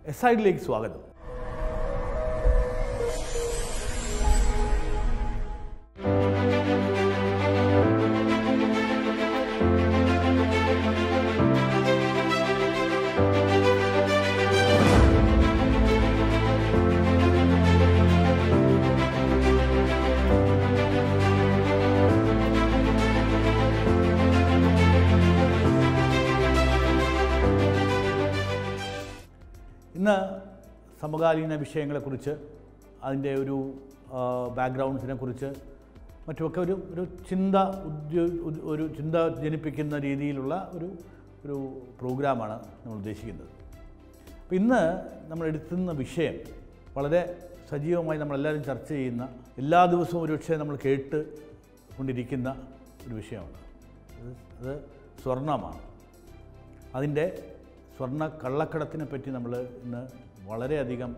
S ഐഡിലേക്ക് സ്വാഗതം ഇന്ന് സമകാലീന വിഷയങ്ങളെക്കുറിച്ച് അതിൻ്റെ ഒരു ബാക്ക്ഗ്രൗണ്ട്സിനെ കുറിച്ച് മറ്റുമൊക്കെ ഒരു ഒരു ചിന്ത ഉദ്യോ ഉദ്- ഒരു ചിന്ത ജനിപ്പിക്കുന്ന രീതിയിലുള്ള ഒരു ഒരു പ്രോഗ്രാമാണ് നമ്മൾ ഉദ്ദേശിക്കുന്നത് അപ്പോൾ ഇന്ന് നമ്മൾ എടുക്കുന്ന വിഷയം വളരെ സജീവമായി നമ്മളെല്ലാവരും ചർച്ച ചെയ്യുന്ന എല്ലാ ദിവസവും ഒരുപക്ഷെ നമ്മൾ കേട്ട് കൊണ്ടിരിക്കുന്ന ഒരു വിഷയമാണ് അത് അത് സ്വർണ്ണമാണ് അതിൻ്റെ സ്വർണ്ണ കള്ളക്കടത്തിനെ പറ്റി നമ്മൾ ഇന്ന് വളരെയധികം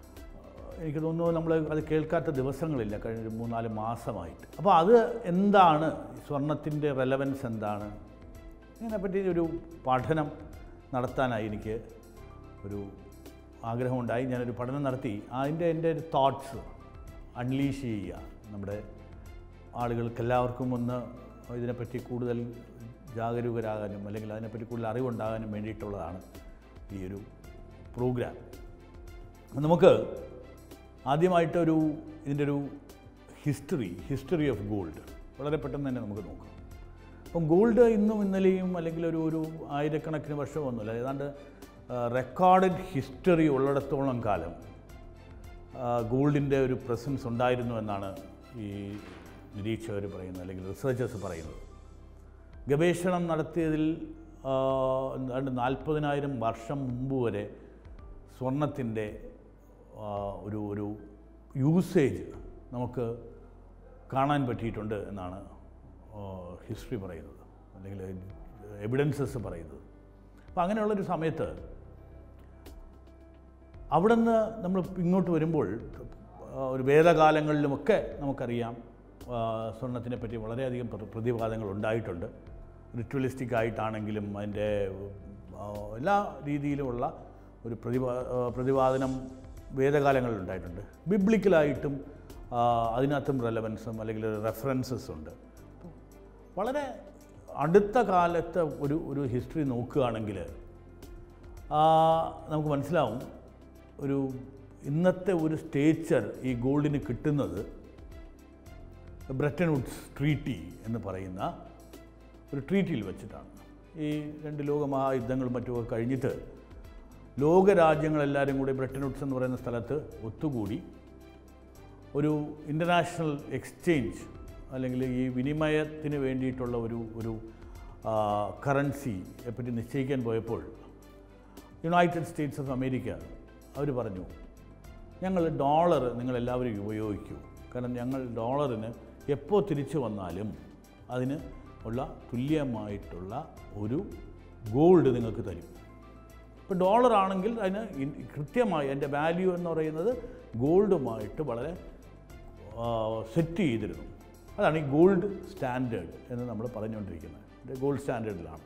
ആ, എനിക്ക് തോന്നുന്നു നമ്മൾ അത് കേൾക്കാത്ത ദിവസങ്ങളില്ല കഴിഞ്ഞ ഒരു മൂന്നാല് മാസമായിട്ട് അപ്പോൾ അത് എന്താണ് സ്വർണത്തിൻ്റെ റെലവൻസ് എന്താണ് ഇതിനെപ്പറ്റി ഒരു പഠനം നടത്താനായി എനിക്ക് ഒരു ആഗ്രഹമുണ്ടായി ഞാനൊരു പഠനം നടത്തി അതിൻ്റെ എൻ്റെ ഒരു തോട്ട്സ് അൺലീഷ് ചെയ്യുക നമ്മുടെ ആളുകൾക്ക് എല്ലാവർക്കും ഒന്ന് ഇതിനെപ്പറ്റി കൂടുതൽ ജാഗരൂകരാകാനും അല്ലെങ്കിൽ അതിനെപ്പറ്റി കൂടുതൽ അറിവുണ്ടാകാനും വേണ്ടിയിട്ടുള്ളതാണ് ഈ ഒരു പ്രോഗ്രാം അപ്പം നമുക്ക് ആദ്യമായിട്ടൊരു ഇതിൻ്റെ ഒരു ഹിസ്റ്ററി ഹിസ്റ്ററി ഓഫ് ഗോൾഡ് വളരെ പെട്ടെന്ന് തന്നെ നമുക്ക് നോക്കാം അപ്പം ഗോൾഡ് ഇന്നും ഇന്നലെയും അല്ലെങ്കിൽ ഒരു ഒരു ആയിരക്കണക്കിന് വർഷമൊന്നുമില്ല ഏതാണ്ട് റെക്കോർഡഡ് ഹിസ്റ്ററി ഉള്ളിടത്തോളം കാലം ഗോൾഡിൻ്റെ ഒരു പ്രസൻസ് ഉണ്ടായിരുന്നു എന്നാണ് ഈ നിരീക്ഷകർ പറയുന്നത് അല്ലെങ്കിൽ റിസർച്ചേഴ്സ് പറയുന്നത് ഗവേഷണം നടത്തിയതിൽ ആ, ഏതാണ്ട് നാൽപ്പതിനായിരം വർഷം മുമ്പ് വരെ സ്വർണത്തിൻ്റെ ആ, ഒരു ഒരു യൂസേജ് നമുക്ക് കാണാൻ പറ്റിയിട്ടുണ്ട് എന്നാണ് ഹിസ്റ്ററി പറയുന്നത് അല്ലെങ്കിൽ എവിഡൻസസ് പറയുന്നത് അപ്പോൾ അങ്ങനെയുള്ളൊരു സമയത്ത് അവിടെ നിന്ന് നമ്മൾ ഇങ്ങോട്ട് വരുമ്പോൾ ആ, ഒരു വേദകാലങ്ങളിലുമൊക്കെ നമുക്കറിയാം ആ, സ്വർണത്തിനെ പറ്റി വളരെയധികം പ്ര- പ്രതിവാദങ്ങൾ ഉണ്ടായിട്ടുണ്ട് റിച്വലിസ്റ്റിക് ആയിട്ടാണെങ്കിലും അതിൻ്റെ ആ, എല്ലാ രീതിയിലുമുള്ള ഒരു പ്രതിവാ ആ, പ്രതിപാദനം വേദകാലങ്ങളിൽ ഉണ്ടായിട്ടുണ്ട് ബിബ്ലിക്കലായിട്ടും ആ, അതിനകത്തും റെലവൻസും അല്ലെങ്കിൽ റെഫറൻസസ് ഉണ്ട് വളരെ അടുത്ത കാലത്തെ ഒരു ഒരു ഹിസ്റ്ററി നോക്കുകയാണെങ്കിൽ ആ, നമുക്ക് മനസ്സിലാവും ഒരു ഇന്നത്തെ ഒരു സ്റ്റേച്ചർ ഈ ഗോൾഡിന് കിട്ടുന്നത് ബ്രട്ടൻ വുഡ്സ് ട്രീറ്റി എന്ന് പറയുന്ന ഒരു ട്രീറ്റിയിൽ വെച്ചിട്ടാണ് ഈ രണ്ട് ലോകമഹായുദ്ധങ്ങളും മറ്റുമൊക്കെ കഴിഞ്ഞിട്ട് ലോകരാജ്യങ്ങളെല്ലാവരും കൂടി ബ്രട്ടൻ വുഡ്സ് എന്ന് പറയുന്ന സ്ഥലത്ത് ഒത്തുകൂടി ഒരു ഇൻ്റർനാഷണൽ എക്സ്ചേഞ്ച് അല്ലെങ്കിൽ ഈ വിനിമയത്തിന് വേണ്ടിയിട്ടുള്ള ഒരു ഒരു കറൻസിയെ പറ്റി നിശ്ചയിക്കാൻ പോയപ്പോൾ യുണൈറ്റഡ് സ്റ്റേറ്റ്സ് ഓഫ് അമേരിക്ക അവർ പറഞ്ഞു ഞങ്ങൾ ഡോളർ നിങ്ങളെല്ലാവരും ഉപയോഗിക്കൂ കാരണം ഞങ്ങൾ ഡോളറിന് എപ്പോൾ തിരിച്ചു വന്നാലും അതിന് ഉള്ള തുല്യമായിട്ടുള്ള ഒരു ഗോൾഡ് നിങ്ങൾക്ക് തരും ഇപ്പോൾ ഡോളർ ആണെങ്കിൽ അതിന് ഇൻ- കൃത്യമായി അതിൻ്റെ വാല്യൂ എന്ന് പറയുന്നത് ഗോൾഡുമായിട്ട് വളരെ സെറ്റ് ചെയ്തിരുന്നു അതാണ് ഈ ഗോൾഡ് സ്റ്റാൻഡേർഡ് എന്ന് നമ്മൾ പറഞ്ഞുകൊണ്ടിരിക്കുന്നത് ഗോൾഡ് സ്റ്റാൻഡേർഡിലാണ്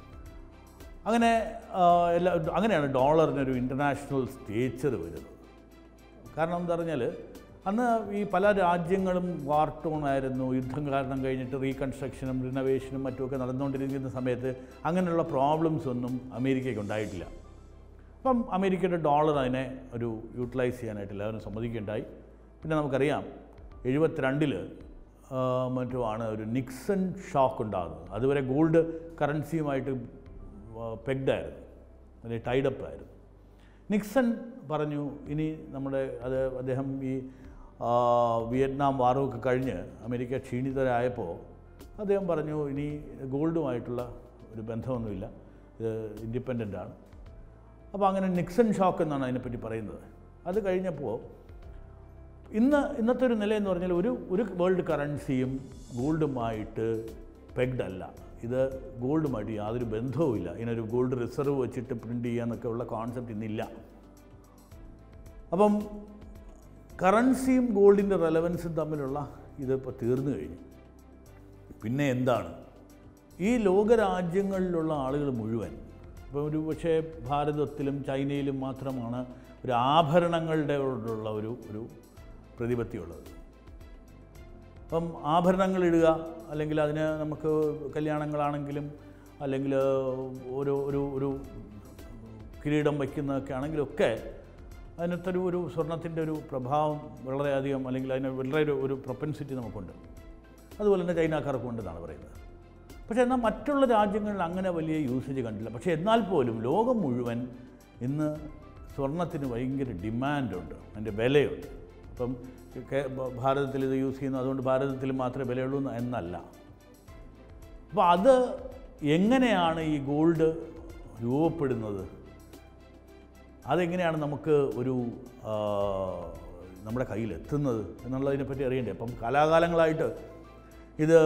അങ്ങനെ ആ, എല്ലാ അങ്ങനെയാണ് ഡോളറിനൊരു ഇൻ്റർനാഷണൽ സ്റ്റേച്ചർ വരുന്നത് കാരണം എന്താ പറഞ്ഞാൽ അന്ന് ഈ പല രാജ്യങ്ങളും വാർ ടോൺ ആയിരുന്നു യുദ്ധം കാരണം കഴിഞ്ഞിട്ട് റീകൺസ്ട്രക്ഷനും റിനോവേഷനും മറ്റുമൊക്കെ നടന്നുകൊണ്ടിരിക്കുന്ന സമയത്ത് അങ്ങനെയുള്ള പ്രോബ്ലംസ് ഒന്നും അമേരിക്കയ്ക്ക് ഉണ്ടായിട്ടില്ല അപ്പം അമേരിക്കയുടെ ഡോളർ അതിനെ ഒരു യൂട്ടിലൈസ് ചെയ്യാനായിട്ട് എല്ലാവരും സമ്മതിക്കുകയുണ്ടായി പിന്നെ നമുക്കറിയാം എഴുപത്തിരണ്ടിൽ മറ്റുമാണ് ഒരു നിക്സൺ ഷോക്ക് ഉണ്ടാകുന്നത് അതുവരെ ഗോൾഡ് കറൻസിയുമായിട്ട് പെഗ്ഡായിരുന്നു അല്ലെങ്കിൽ ടൈഡപ്പ് ആയിരുന്നു നിക്സൺ പറഞ്ഞു ഇനി നമ്മുടെ അത് അദ്ദേഹം ഈ ആ, വിയറ്റ്നാം വാറുമൊക്കെ കഴിഞ്ഞ് അമേരിക്ക ക്ഷീണിതരായപ്പോൾ അദ്ദേഹം പറഞ്ഞു ഇനി ഗോൾഡുമായിട്ടുള്ള ഒരു ബന്ധമൊന്നുമില്ല ഇത് ഇൻഡിപെൻഡൻ്റ് ആണ് അപ്പോൾ അങ്ങനെ നിക്സൺ ഷോക്ക് എന്നാണ് അതിനെപ്പറ്റി പറയുന്നത് അത് കഴിഞ്ഞപ്പോൾ ഇന്ന് ഇന്നത്തെ ഒരു നില എന്ന് പറഞ്ഞാൽ ഒരു ഒരു വേൾഡ് കറൻസിയും ഗോൾഡുമായിട്ട് പെഗ്ഡ് അല്ല ഇത് ഗോൾഡുമായിട്ട് യാതൊരു ബന്ധവുമില്ല ഇതിനൊരു ഗോൾഡ് റിസർവ് വെച്ചിട്ട് പ്രിൻ്റ് ചെയ്യാന്നൊക്കെ ഉള്ള കോൺസെപ്റ്റ് ഇന്നില്ല അപ്പം കറൻസിയും ഗോൾഡിൻ്റെ റെലവൻസും തമ്മിലുള്ള ഇതിപ്പോൾ തീർന്നു കഴിഞ്ഞു പിന്നെ എന്താണ് ഈ ലോകരാജ്യങ്ങളിലുള്ള ആളുകൾ മുഴുവൻ ഇപ്പോൾ ഒരു പക്ഷേ ഭാരതത്തിലും ചൈനയിലും മാത്രമാണ് ഒരു ആഭരണങ്ങളുടെ ഉള്ള ഒരു ഒരു പ്രതിപത്തിയുള്ളത് അപ്പം ആഭരണങ്ങൾ ഇടുക അല്ലെങ്കിൽ അതിന് നമുക്ക് കല്യാണങ്ങളാണെങ്കിലും അല്ലെങ്കിൽ ഒരു ഒരു ഒരു കിരീടം വയ്ക്കുന്നതൊക്കെ ആണെങ്കിലൊക്കെ അതിനകത്തൊരു ഒരു സ്വർണത്തിൻ്റെ ഒരു പ്രഭാവം വളരെയധികം അല്ലെങ്കിൽ അതിന് വളരെ ഒരു ഒരു പ്രൊപ്പൻസിറ്റി നമുക്കുണ്ട് അതുപോലെ തന്നെ ചൈനക്കാർക്കും ഉണ്ടെന്നാണ് പറയുന്നത് പക്ഷേ എന്നാൽ മറ്റുള്ള രാജ്യങ്ങളിൽ അങ്ങനെ വലിയ യൂസേജ് കണ്ടില്ല പക്ഷേ എന്നാൽ പോലും ലോകം മുഴുവൻ ഇന്ന് സ്വർണത്തിന് ഭയങ്കര ഡിമാൻഡുണ്ട് അതിൻ്റെ വിലയുണ്ട് അപ്പം കേ- ഭാരതത്തിൽ ഇത് യൂസ് ചെയ്യുന്നു അതുകൊണ്ട് ഭാരതത്തിൽ മാത്രമേ വിലയുള്ളൂ എന്ന് എന്നല്ല അപ്പോൾ അത് എങ്ങനെയാണ് ഈ ഗോൾഡ് രൂപപ്പെടുന്നത് അതെങ്ങനെയാണ് നമുക്ക് ഒരു ആ, നമ്മുടെ കയ്യിൽ എത്തുന്നത് എന്നുള്ളതിനെപ്പറ്റി അറിയണ്ടേ അപ്പം കാലാകാലങ്ങളായിട്ട് ഇത്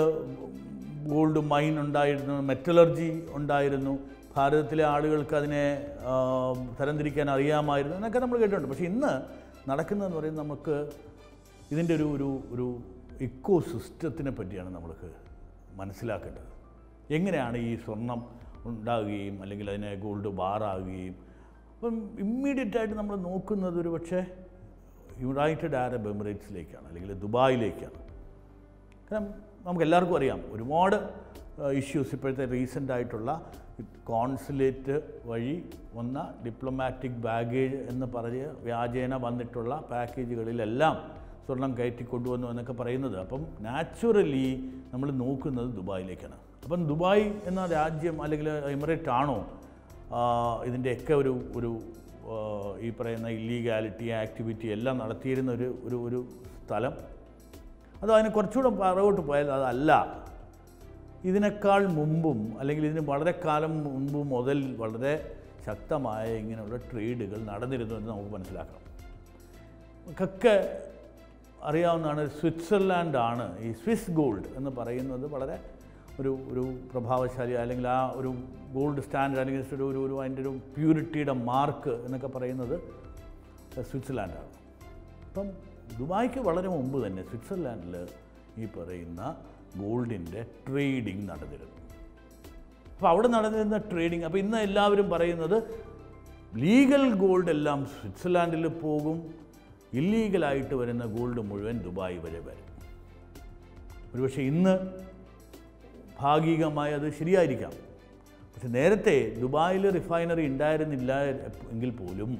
ഗോൾഡ് മൈൻ ഉണ്ടായിരുന്നു മെറ്റലർജി ഉണ്ടായിരുന്നു ഭാരതത്തിലെ ആളുകൾക്ക് അതിനെ ആ, തരംതിരിക്കാൻ അറിയാമായിരുന്നു എന്നൊക്കെ നമ്മൾ കേട്ടിട്ടുണ്ട് പക്ഷേ ഇന്ന് നടക്കുന്നതെന്ന് പറയുന്നത് നമുക്ക് ഇതിൻ്റെ ഒരു ഒരു ഒരു ഇക്കോ സിസ്റ്റത്തിനെ പറ്റിയാണ് നമ്മൾക്ക് മനസ്സിലാക്കേണ്ടത് എങ്ങനെയാണ് ഈ സ്വർണം ഉണ്ടാകുകയും അല്ലെങ്കിൽ അതിനെ ഗോൾഡ് ബാറാകുകയും അപ്പം ഇമ്മീഡിയറ്റ് ആയിട്ട് നമ്മൾ നോക്കുന്നത് ഒരു പക്ഷേ യുണൈറ്റഡ് അറബ് എമിറേറ്റ്സിലേക്കാണ് അല്ലെങ്കിൽ ദുബായിലേക്കാണ് കാരണം നമുക്ക് എല്ലാവർക്കും അറിയാം ഒരുപാട് ഇഷ്യൂസ് ഇപ്പോഴത്തെ റീസെൻ്റ് ആയിട്ടുള്ള കോൺസുലേറ്റ് വഴി വന്ന ഡിപ്ലോമാറ്റിക് ബാഗേജ് എന്ന് പറഞ്ഞ് വ്യാജേന വന്നിട്ടുള്ള പാക്കേജുകളിലെല്ലാം സ്വർണം കയറ്റി കൊണ്ടുവന്നു എന്നൊക്കെ പറയുന്നത് അപ്പം നാച്ചുറലി നമ്മൾ നോക്കുന്നത് ദുബായിലേക്കാണ് അപ്പം ദുബായ് എന്ന രാജ്യം അല്ലെങ്കിൽ എമിറേറ്റ് ആണോ ഇതിൻ്റെയൊക്കെ ഒരു ഒരു ആ, ഈ പറയുന്ന ഇല്ലീഗാലിറ്റി ആക്ടിവിറ്റി എല്ലാം നടത്തിയിരുന്ന ഒരു ഒരു ഒരു സ്ഥലം അതോ അതിന് കുറച്ചുകൂടെ പുറകോട്ട് പോയാൽ അതല്ല ഇതിനേക്കാൾ മുമ്പും അല്ലെങ്കിൽ ഇതിന് വളരെ കാലം മുമ്പ് മുതൽ വളരെ ശക്തമായ ഇങ്ങനെയുള്ള ട്രേഡുകൾ നടന്നിരുന്നു എന്ന് നമുക്ക് മനസ്സിലാക്കാം നമുക്കൊക്കെ അറിയാവുന്നതാണ് സ്വിറ്റ്സർലാൻഡാണ് ഈ സ്വിസ് ഗോൾഡ് എന്ന് പറയുന്നത് വളരെ ഒരു ഒരു പ്രഭാവശാലി അല്ലെങ്കിൽ ആ ഒരു ഗോൾഡ് സ്റ്റാൻഡേർഡ് അല്ലെങ്കിൽ ഒരു ഒരു ഒരു അതിൻ്റെ ഒരു പ്യൂരിറ്റിയുടെ മാർക്ക് എന്നൊക്കെ പറയുന്നത് സ്വിറ്റ്സർലാൻഡാണ് അപ്പം ദുബായ്ക്ക് വളരെ മുമ്പ് തന്നെ സ്വിറ്റ്സർലാൻഡിൽ ഈ പറയുന്ന ഗോൾഡിൻ്റെ ട്രേഡിംഗ് നടന്നിരുന്നു അപ്പോൾ അവിടെ നടന്നിരുന്ന ട്രേഡിംഗ് അപ്പോൾ ഇന്ന് എല്ലാവരും പറയുന്നത് ലീഗൽ ഗോൾഡ് എല്ലാം സ്വിറ്റ്സർലാൻഡിൽ പോകും ഇല്ലീഗലായിട്ട് വരുന്ന ഗോൾഡ് മുഴുവൻ ദുബായ് വരെ വരും ഒരുപക്ഷെ ഇന്ന് ഭാഗികമായി അത് ശരിയായിരിക്കാം പക്ഷെ നേരത്തെ ദുബായിൽ റിഫൈനറി ഉണ്ടായിരുന്നില്ല എങ്കിൽ പോലും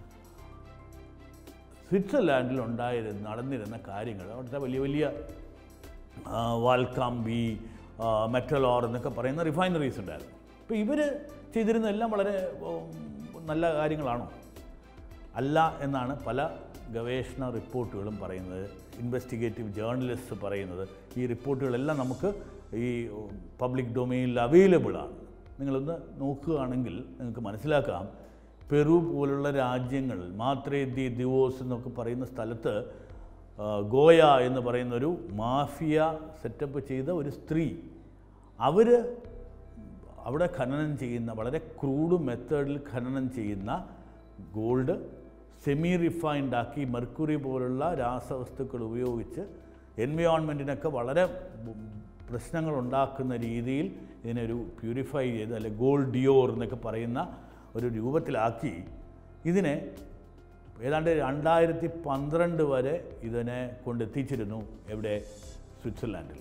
സ്വിറ്റ്സർലാൻഡിൽ ഉണ്ടായിരുന്ന നടന്നിരുന്ന കാര്യങ്ങൾ അവിടുത്തെ വലിയ വലിയ ആ, വാൽക്കാമ്പി ആ, മെറ്റലോർ എന്നൊക്കെ പറയുന്ന റിഫൈനറീസ് ഉണ്ടായിരുന്നു അപ്പോൾ ഇവർ ചെയ്തിരുന്ന എല്ലാം വളരെ ഉം, നല്ല കാര്യങ്ങളാണോ അല്ല എന്നാണ് പല ഗവേഷണ റിപ്പോർട്ടുകളും പറയുന്നത് ഇൻവെസ്റ്റിഗേറ്റീവ് ജേർണലിസ്റ്റ് പറയുന്നത് ഈ റിപ്പോർട്ടുകളെല്ലാം നമുക്ക് ഈ പബ്ലിക് ഡൊമൈനിൽ അവൈലബിൾ ആണ് നിങ്ങളൊന്ന് നോക്കുകയാണെങ്കിൽ നിങ്ങൾക്ക് മനസ്സിലാക്കാം പെറു പോലുള്ള രാജ്യങ്ങൾ മാത്രേ ദി ദിവോസ് എന്നൊക്കെ പറയുന്ന സ്ഥലത്ത് ആ, ഗോയ എന്ന് പറയുന്ന ഒരു മാഫിയ സെറ്റപ്പ് ചെയ്ത ഒരു സ്ത്രീ അവർ അവിടെ ഖനനം ചെയ്യുന്ന വളരെ ക്രൂഡ് മെത്തേഡിൽ ഖനനം ചെയ്യുന്ന ഗോൾഡ് സെമി റിഫൈൻഡ് ആക്കി മെർക്കുറി പോലുള്ള രാസവസ്തുക്കൾ ഉപയോഗിച്ച് എൻവയോൺമെൻറ്റിനൊക്കെ വളരെ പ്രശ്നങ്ങൾ ഉണ്ടാക്കുന്ന രീതിയിൽ ഇതിനൊരു പ്യൂരിഫൈ ചെയ്ത് അല്ലെ ഗോൾഡ് ഡിയോർ എന്നൊക്കെ പറയുന്ന ഒരു രൂപത്തിലാക്കി ഇതിനെ ഏതാണ്ട് രണ്ടായിരത്തി പന്ത്രണ്ട് വരെ ഇതിനെ കൊണ്ടെത്തിച്ചിരുന്നു എവിടെ സ്വിറ്റ്സർലാൻഡിൽ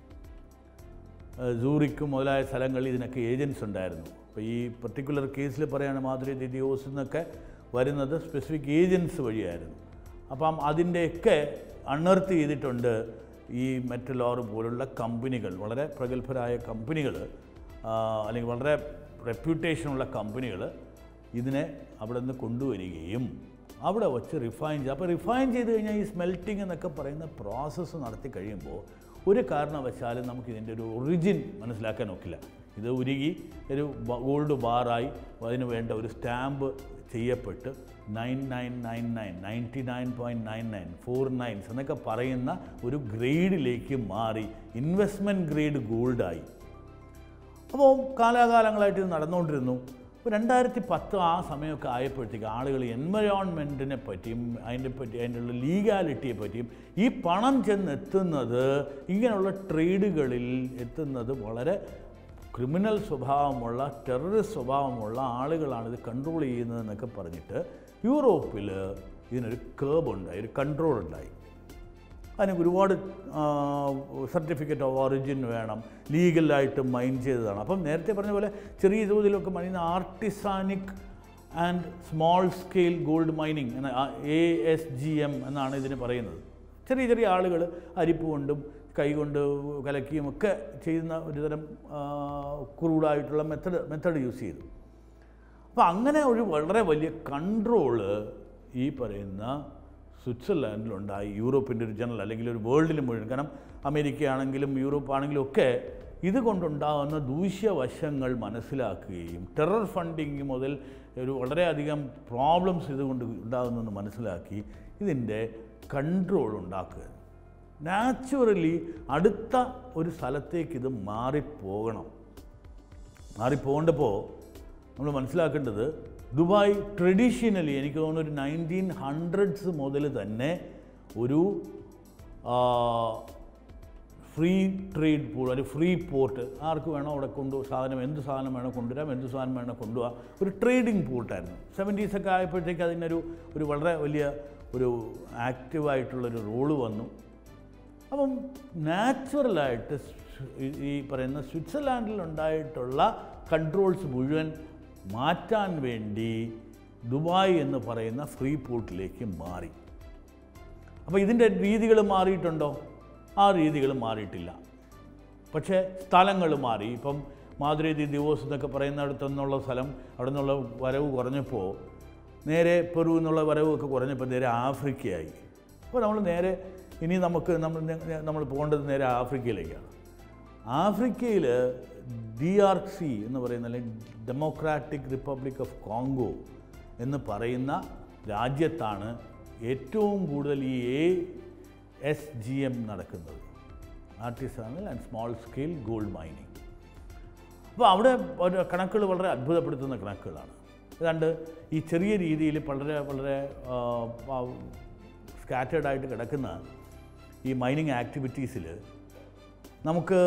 ഏഹ് സൂറിക്ക് മുതലായ സ്ഥലങ്ങളിൽ ഇതിനൊക്കെ ഏജൻസ് ഉണ്ടായിരുന്നു അപ്പോൾ ഈ പർട്ടിക്കുലർ കേസിൽ പറയുകയാണ് മാധുരി ദിദിയോസ് എന്നൊക്കെ വരുന്നത് സ്പെസിഫിക് ഏജൻസ് വഴിയായിരുന്നു അപ്പം അതിൻ്റെയൊക്കെ അണർത്ത് ചെയ്തിട്ടുണ്ട് ഈ മെറ്റലോർ പോലുള്ള കമ്പനികൾ വളരെ പ്രഗത്ഭരായ കമ്പനികൾ അല്ലെങ്കിൽ വളരെ റെപ്യൂട്ടേഷനുള്ള കമ്പനികൾ ഇതിനെ അവിടെ നിന്ന് കൊണ്ടുവരികയും അവിടെ വച്ച് റിഫൈൻ ചെയ്യുക അപ്പോൾ റിഫൈൻ ചെയ്ത് കഴിഞ്ഞാൽ ഈ സ്മെൽറ്റിംഗ് എന്നൊക്കെ പറയുന്ന പ്രോസസ്സ് നടത്തി കഴിയുമ്പോൾ ഒരു കാരണവശാലും നമുക്ക് ഇതിൻ്റെ ഒരു ഒറിജിൻ മനസ്സിലാക്കാൻ ഒക്കില്ല ഇത് ഉരുകി ഒരു ഗോൾഡ് ബാറായി അതിന് വേണ്ട ഒരു സ്റ്റാമ്പ് ചെയ്യപ്പെട്ട് nine nine nine nine ninety nine point nine nine four nines എന്നൊക്കെ പറയുന്ന ഒരു ഗ്രേഡിലേക്ക് മാറി ഇൻവെസ്റ്റ്മെൻറ്റ് ഗ്രേഡ് ഗോൾഡായി അപ്പോൾ കാലാകാലങ്ങളായിട്ട് ഇത് നടന്നുകൊണ്ടിരുന്നു അപ്പോൾ രണ്ടായിരത്തി പത്ത് ആ സമയമൊക്കെ ആയപ്പോഴത്തേക്ക് ആളുകൾ എൻവയോൺമെൻറ്റിനെ പറ്റിയും അതിൻ്റെ പറ്റി അതിൻ്റെ ലീഗാലിറ്റിയെ പറ്റിയും ഈ പണം ചെന്നെത്തുന്നത് ഇങ്ങനെയുള്ള ട്രേഡുകളിൽ എത്തുന്നത് വളരെ ക്രിമിനൽ സ്വഭാവമുള്ള ടെററിസ്റ്റ് സ്വഭാവമുള്ള ആളുകളാണ് ഇത് കൺട്രോൾ ചെയ്യുന്നതെന്നൊക്കെ പറഞ്ഞിട്ട് യൂറോപ്പിൽ ഇതിനൊരു കേബ് ഉണ്ടായി ഒരു കൺട്രോൾ ഉണ്ടായി അതിന് ഒരുപാട് സർട്ടിഫിക്കറ്റ് ഓഫ് ഒറിജിൻ വേണം ലീഗലായിട്ട് മൈൻ ചെയ്തതാണ് അപ്പം നേരത്തെ പറഞ്ഞ പോലെ ചെറിയ തോതിലൊക്കെ മൈന artisanic and small scale gold mining എന്ന എ എസ് ജി എം എന്നാണ് ഇതിന് പറയുന്നത് ചെറിയ ചെറിയ ആളുകൾ അരിപ്പ് കൊണ്ടും കൈകൊണ്ട് കലക്കിയും ഒക്കെ ചെയ്യുന്ന ഒരുതരം ക്രൂഡായിട്ടുള്ള മെത്തഡ് മെത്തഡ് യൂസ് ചെയ്തു അപ്പോൾ അങ്ങനെ ഒരു വളരെ വലിയ കൺട്രോള് ഈ പറയുന്ന സ്വിറ്റ്സർലാൻഡിലുണ്ടായി യൂറോപ്പിൻ്റെ ഒരു ജനറൽ അല്ലെങ്കിൽ ഒരു വേൾഡിൽ മുഴുവൻ കാരണം അമേരിക്ക ആണെങ്കിലും യൂറോപ്പ് ആണെങ്കിലും ഒക്കെ ഇത് കൊണ്ടുണ്ടാകുന്ന ദൂഷ്യവശങ്ങൾ മനസ്സിലാക്കുകയും ടെറർ ഫണ്ടിങ് മുതൽ ഒരു വളരെയധികം പ്രോബ്ലംസ് ഇതുകൊണ്ട് ഉണ്ടാകുന്നെന്ന് മനസ്സിലാക്കി ഇതിൻ്റെ കൺട്രോൾ ഉണ്ടാക്കുക നാച്ചുറലി അടുത്ത ഒരു സ്ഥലത്തേക്ക് ഇത് മാറിപ്പോകണം മാറിപ്പോകേണ്ടപ്പോൾ നമ്മൾ മനസ്സിലാക്കേണ്ടത് ദുബായ് ട്രഡീഷണലി എനിക്ക് തോന്നുന്നു ഒരു നയൻറ്റീൻ ഹൺഡ്രഡ്സ് മുതൽ തന്നെ ഒരു ഫ്രീ ട്രേഡ് പൂൾ ഒരു ഫ്രീ പോർട്ട് ആർക്ക് വേണോ അവിടെ കൊണ്ടു സാധനം എന്ത് സാധനം വേണോ കൊണ്ടുവരാം എന്ത് സാധനം വേണോ കൊണ്ടുപോകാം ഒരു ട്രേഡിംഗ് പോർട്ടായിരുന്നു സെവൻറ്റീസൊക്കെ ആയപ്പോഴത്തേക്ക് അതിനൊരു ഒരു വളരെ വലിയ ഒരു ആക്റ്റീവായിട്ടുള്ളൊരു റോള് വന്നു അപ്പം നാച്ചുറലായിട്ട് ഈ പറയുന്ന സ്വിറ്റ്സർലാൻഡിൽ ഉണ്ടായിട്ടുള്ള കൺട്രോൾസ് മുഴുവൻ മാറ്റാൻ വേണ്ടി ദുബായ് എന്ന് പറയുന്ന ഫ്രീ പോർട്ടിലേക്ക് മാറി അപ്പോൾ ഇതിൻ്റെ രീതികൾ മാറിയിട്ടുണ്ടോ ആ രീതികൾ മാറിയിട്ടില്ല പക്ഷേ സ്ഥലങ്ങൾ മാറി ഇപ്പം മാതിരി ദിവോസ് എന്നൊക്കെ പറയുന്നിടത്തു നിന്നുള്ള സ്ഥലം അവിടെ നിന്നുള്ള വരവ് കുറഞ്ഞപ്പോൾ നേരെ പെറു എന്നുള്ള വരവൊക്കെ കുറഞ്ഞപ്പോൾ നേരെ ആഫ്രിക്കയായി അപ്പോൾ നമ്മൾ നേരെ ഇനി നമുക്ക് നമ്മൾ നമ്മൾ പോകേണ്ടത് നേരെ ആഫ്രിക്കയിലേക്കാണ് ആഫ്രിക്കയിൽ ഡി ആർ സി എന്ന് പറയുന്ന അല്ലെങ്കിൽ ഡെമോക്രാറ്റിക് റിപ്പബ്ലിക് ഓഫ് കോങ്കോ എന്ന് പറയുന്ന രാജ്യത്താണ് ഏറ്റവും കൂടുതൽ ഈ എ എസ് ജി എം നടക്കുന്നത് artisanal and small scale gold mining അപ്പോൾ അവിടെ ഒരു കണക്കുകൾ വളരെ അത്ഭുതപ്പെടുത്തുന്ന കണക്കുകളാണ് ഏതാണ്ട് ഈ ചെറിയ രീതിയിൽ വളരെ വളരെ സ്കാറ്റേഡ് ആയിട്ട് കിടക്കുന്ന ഈ മൈനിങ് ആക്ടിവിറ്റീസിൽ നമുക്ക്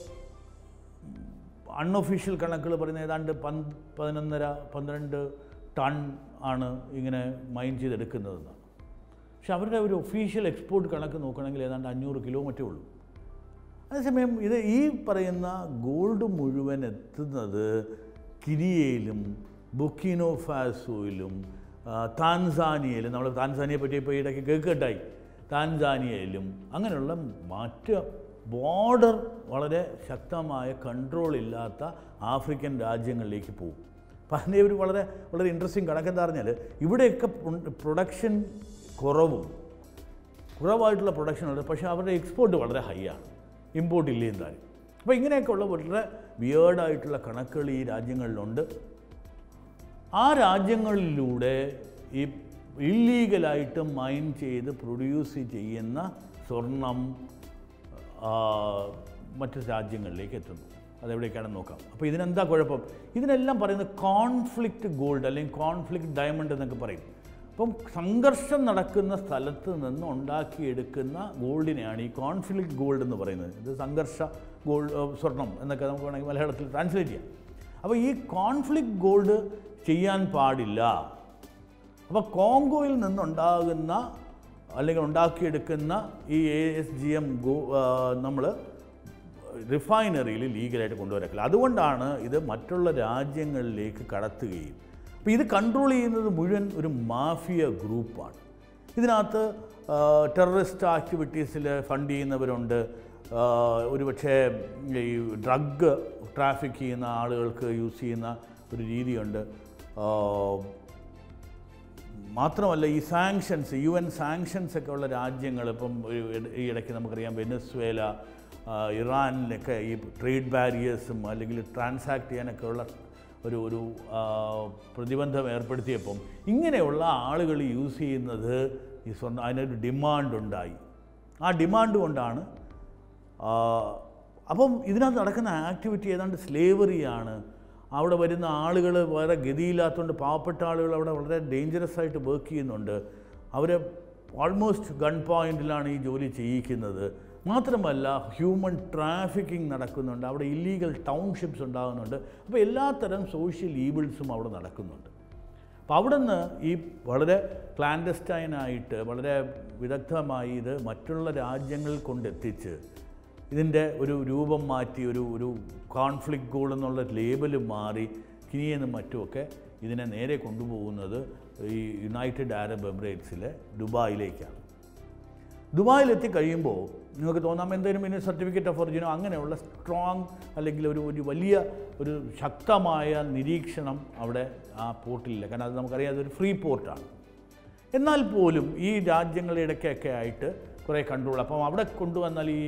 അൺഒഫീഷ്യൽ കണക്കുകൾ പറയുന്ന ഏതാണ്ട് പന്ത് പതിനൊന്നര പന്ത്രണ്ട് ടൺ ആണ് ഇങ്ങനെ മൈൻ ചെയ്തെടുക്കുന്നതെന്നാണ് പക്ഷെ അവരുടെ ഒരു ഒഫീഷ്യൽ എക്സ്പോർട്ട് കണക്ക് നോക്കുകയാണെങ്കിൽ ഏതാണ്ട് അഞ്ഞൂറ് കിലോ മറ്റേ ഉള്ളൂ അതേസമയം ഇത് ഈ പറയുന്ന ഗോൾഡ് മുഴുവൻ എത്തുന്നത് കിരിയയിലും ബുക്കിനോ ഫാസോയിലും താൻസാനിയയിലും നമ്മൾ താൻസാനിയെ പറ്റി ഇപ്പോൾ ഇടയ്ക്ക് കേൾക്കട്ടായി താൻസാനിയയിലും അങ്ങനെയുള്ള മറ്റ് ബോർഡർ വളരെ ശക്തമായ കൺട്രോൾ ഇല്ലാത്ത ആഫ്രിക്കൻ രാജ്യങ്ങളിലേക്ക് പോകും അപ്പം അതിൻ്റെ ഒരു വളരെ വളരെ ഇൻട്രസ്റ്റിംഗ് കണക്കെന്താ പറഞ്ഞാൽ ഇവിടെയൊക്കെ പ്രൊഡക്ഷൻ കുറവും കുറവായിട്ടുള്ള പ്രൊഡക്ഷൻ ഉണ്ട് പക്ഷേ അവരുടെ എക്സ്പോർട്ട് വളരെ ഹൈ ആണ് ഇമ്പോർട്ട് ഇല്ലേയും താനും അപ്പോൾ ഇങ്ങനെയൊക്കെയുള്ള വളരെ വിയേർഡായിട്ടുള്ള കണക്കുകൾ ഈ രാജ്യങ്ങളിലുണ്ട് ആ രാജ്യങ്ങളിലൂടെ ഈ ഇല്ലീഗലായിട്ട് മൈൻ ചെയ്ത് പ്രൊഡ്യൂസ് ചെയ്യുന്ന സ്വർണം മറ്റു രാജ്യങ്ങളിലേക്ക് എത്തുന്നു അതെവിടേക്കാണെന്ന് നോക്കാം അപ്പോൾ ഇതിനെന്താ കുഴപ്പം ഇതിനെല്ലാം പറയുന്നത് കോൺഫ്ലിക്റ്റ് ഗോൾഡ് അല്ലെങ്കിൽ കോൺഫ്ലിക്റ്റ് ഡയമണ്ട് എന്നൊക്കെ പറയും അപ്പം സംഘർഷം നടക്കുന്ന സ്ഥലത്ത് നിന്ന് ഉണ്ടാക്കിയെടുക്കുന്ന ഗോൾഡിനെയാണ് ഈ കോൺഫ്ലിക്റ്റ് ഗോൾഡ് എന്ന് പറയുന്നത് ഇത് സംഘർഷ ഗോൾഡ് സ്വർണം എന്നൊക്കെ നമുക്ക് വേണമെങ്കിൽ മലയാളത്തിൽ ട്രാൻസ്ലേറ്റ് ചെയ്യാം അപ്പോൾ ഈ കോൺഫ്ലിക്റ്റ് ഗോൾഡ് ചെയ്യാൻ പാടില്ല അപ്പോൾ കോങ്കോയിൽ നിന്നുണ്ടാകുന്ന അല്ലെങ്കിൽ ഉണ്ടാക്കിയെടുക്കുന്ന ഈ എ എസ് ജി എം ഗോ നമ്മൾ റിഫൈനറിയിൽ ലീഗലായിട്ട് കൊണ്ടുവരക്കില്ല അതുകൊണ്ടാണ് ഇത് മറ്റുള്ള രാജ്യങ്ങളിലേക്ക് കടത്തുകയും അപ്പോൾ ഇത് കൺട്രോൾ ചെയ്യുന്നത് മുഴുവൻ ഒരു മാഫിയ ഗ്രൂപ്പാണ് ഇതിനകത്ത് ടെററിസ്റ്റ് ആക്ടിവിറ്റീസിൽ ഫണ്ട് ചെയ്യുന്നവരുണ്ട് ഒരുപക്ഷെ ഈ ഡ്രഗ് ട്രാഫിക് ചെയ്യുന്ന ആളുകൾക്ക് യൂസ് ചെയ്യുന്ന ഒരു രീതിയുണ്ട് മാത്രമല്ല ഈ സാങ്ഷൻസ് യു എൻ സാങ്ഷൻസ് ഒക്കെ ഉള്ള രാജ്യങ്ങൾ ഇപ്പം ഈ ഇടയ്ക്ക് നമുക്കറിയാം വെനസ്വേല ഇറാനിലൊക്കെ ഈ ട്രേഡ് ബാരിയേഴ്സും അല്ലെങ്കിൽ ട്രാൻസാക്ട് ചെയ്യാനൊക്കെ ഉള്ള ഒരു ഒരു പ്രതിബന്ധം ഏർപ്പെടുത്തിയപ്പം ഇങ്ങനെയുള്ള ആളുകൾ യൂസ് ചെയ്യുന്നത് ഈ സ്വർണ്ണ അതിനൊരു ഡിമാൻഡ് ഉണ്ടായി ആ ഡിമാൻഡ് കൊണ്ടാണ് അപ്പം ഇതിനകത്ത് നടക്കുന്ന ആക്ടിവിറ്റി ഏതാണ്ട് സ്ലേവറിയാണ് അവിടെ വരുന്ന ആളുകൾ വേറെ ഗതിയില്ലാത്തതുകൊണ്ട് പാവപ്പെട്ട ആളുകൾ അവിടെ വളരെ ഡേഞ്ചറസ് ആയിട്ട് വർക്ക് ചെയ്യുന്നുണ്ട് അവരെ ഓൾമോസ്റ്റ് ഗൺ പോയിന്റിലാണ് ഈ ജോലി ചെയ്യിക്കുന്നത് മാത്രമല്ല ഹ്യൂമൻ ട്രാഫിക്കിംഗ് നടക്കുന്നുണ്ട് അവിടെ ഇല്ലീഗൽ ടൗൺഷിപ്സ് ഉണ്ടാകുന്നുണ്ട് അപ്പോൾ എല്ലാത്തരം സോഷ്യൽ ഈവിൾസും അവിടെ നടക്കുന്നുണ്ട് അപ്പോൾ അവിടെ നിന്ന് ഈ വളരെ ക്ലാൻഡസ്റ്റൈനായിട്ട് വളരെ വിദഗ്ധമായി ഇത് മറ്റുള്ള രാജ്യങ്ങൾ കൊണ്ടെത്തിച്ച് ഇതിൻ്റെ ഒരു രൂപം മാറ്റി ഒരു ഒരു കോൺഫ്ലിക്റ്റ് ഗോൾ എന്നുള്ള ലേബൽ മാറി കിനിയെന്നും മറ്റുമൊക്കെ ഇതിനെ നേരെ കൊണ്ടുപോകുന്നത് ഈ യുണൈറ്റഡ് അറബ് എമിറേറ്റ്സിലെ ദുബായിലേക്കാണ് ദുബായിലെത്തി കഴിയുമ്പോൾ നിങ്ങൾക്ക് തോന്നാം എന്തെങ്കിലും ഇതിന് സർട്ടിഫിക്കറ്റ് ഓഫ് ഒറിജിനോ അങ്ങനെയുള്ള സ്ട്രോങ് അല്ലെങ്കിൽ ഒരു ഒരു വലിയ ഒരു ശക്തമായ നിരീക്ഷണം അവിടെ ആ പോർട്ടിലില്ല കാരണം അത് നമുക്കറിയാം അതൊരു ഫ്രീ പോർട്ടാണ് എന്നാൽ പോലും ഈ രാജ്യങ്ങളുടെ ഇടയ്ക്കൊക്കെ ആയിട്ട് കുറേ കൺട്രോൾ അപ്പം അവിടെ കൊണ്ടുവന്നാൽ ഈ